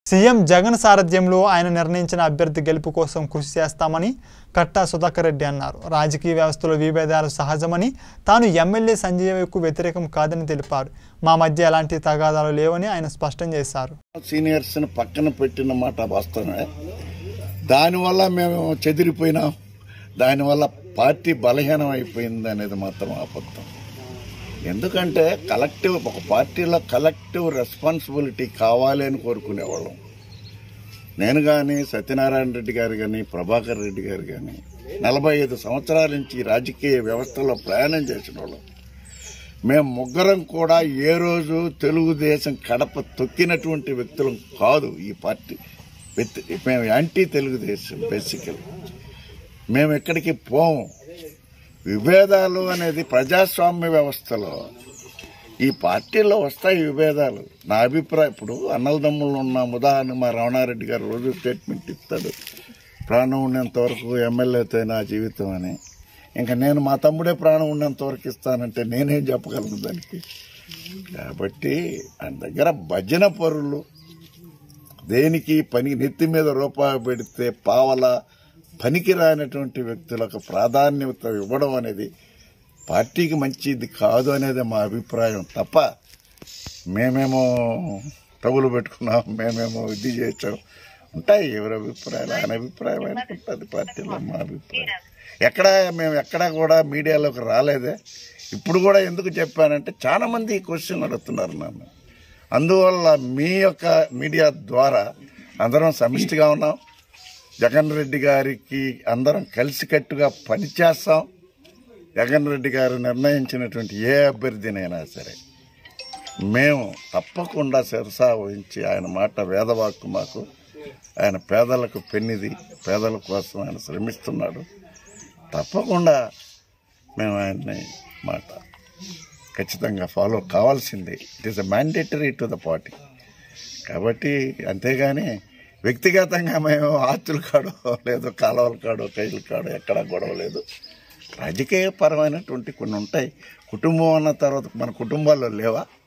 CM Jagan సారథ్యంలో ఆయన నిర్ణయించిన అభ్యర్థి గెలుపు కోసం కృషి చేస్తామని కట్టా సుధాకర్ రెడ్డి అన్నారు రాజకీయ వ్యవస్థలో విభేదాలు సహజమని తాను ఎమ్మెల్యే సంజయ్కు వ్యతిరేకం కాదని తెలిపారు మా మధ్య ఎలాంటి తగాదాలు లేవని ఆయన స్పష్టం చేశారు సీనియర్స్ని పక్కన పెట్టిన మాట వాస్తవమే దానివల్ల మేము చెదిరిపోయినాం దానివల్ల పార్టీ బలహీనం అయిపోయింది అనేది మాత్రం అబద్ధం ఎందుకంటే కలెక్టివ్ ఒక పార్టీలో కలెక్టివ్ రెస్పాన్సిబిలిటీ కావాలి అని కోరుకునేవాళ్ళం నేను కానీ సత్యనారాయణ రెడ్డి గారు కానీ ప్రభాకర్ రెడ్డి గారు కానీ నలభై ఐదు సంవత్సరాల నుంచి ఈ రాజకీయ వ్యవస్థలో ప్రయాణం చేసిన వాళ్ళం మేము ముగ్గురం కూడా ఏ రోజు తెలుగుదేశం కడప తొక్కినటువంటి వ్యక్తులం కాదు ఈ పార్టీ వ్యక్తి మేము యాంటీ తెలుగుదేశం బేసికల్ మేము ఎక్కడికి పోము విభేదాలు అనేది ప్రజాస్వామ్య వ్యవస్థలో ఈ పార్టీలో వస్తాయి విభేదాలు నా అభిప్రాయం ఇప్పుడు అన్నలదమ్ములు ఉన్న ఉదాహరణ మా రమణారెడ్డి గారు రోజు స్టేట్మెంట్ ఇస్తాడు ప్రాణం ఉన్నంత వరకు ఎమ్మెల్యేతో నా జీవితం అని ఇంకా నేను మా తమ్ముడే ప్రాణం ఉన్నంత వరకు ఇస్తానంటే నేనేం చెప్పగలను దానికి కాబట్టి ఆయన దగ్గర భజన పరులు దేనికి పని నెత్తి మీద రూపాయి పెడితే పావల పనికి రానటువంటి వ్యక్తులకు ప్రాధాన్యత ఇవ్వడం అనేది పార్టీకి మంచిది కాదు అనేది మా అభిప్రాయం తప్ప మేమేమో టబులు పెట్టుకున్నాం మేమేమో ఇది చేసాం ఉంటాయి ఎవరి అభిప్రాయాలు ఆయన అభిప్రాయం ఆయనకు ఉంటుంది పార్టీలో మా అభిప్రాయం ఎక్కడ మేము ఎక్కడా కూడా మీడియాలోకి రాలేదే ఇప్పుడు కూడా ఎందుకు చెప్పానంటే చాలా మంది ఈ క్వశ్చన్ అడుగుతున్నారు నన్ను అందువల్ల మీ యొక్క మీడియా ద్వారా అందరం సమిష్టిగా ఉన్నాం జగన్ రెడ్డి గారికి అందరం కలిసికట్టుగా పనిచేస్తాం జగన్ రెడ్డి గారు నిర్ణయించినటువంటి ఏ అభ్యర్థినైనా సరే మేము తప్పకుండా శిరసా వహించి ఆయన మాట వేదవాక్కు మాకు ఆయన పేదలకు పెన్నిది పేదల కోసం ఆయన శ్రమిస్తున్నాడు తప్పకుండా మేము ఆయన్ని మాట ఖచ్చితంగా ఫాలో కావాల్సిందే it is a mandatory to the party కాబట్టి అంతేగాని వ్యక్తిగతంగా మేము ఆస్తులు కాడో లేదు కాలువల కాడో కైలు కాడో ఎక్కడా గొడవ లేదు రాజకీయ పరమైనటువంటి కొన్ని ఉంటాయి కుటుంబం అన్న తర్వాత మన కుటుంబాల్లో లేవా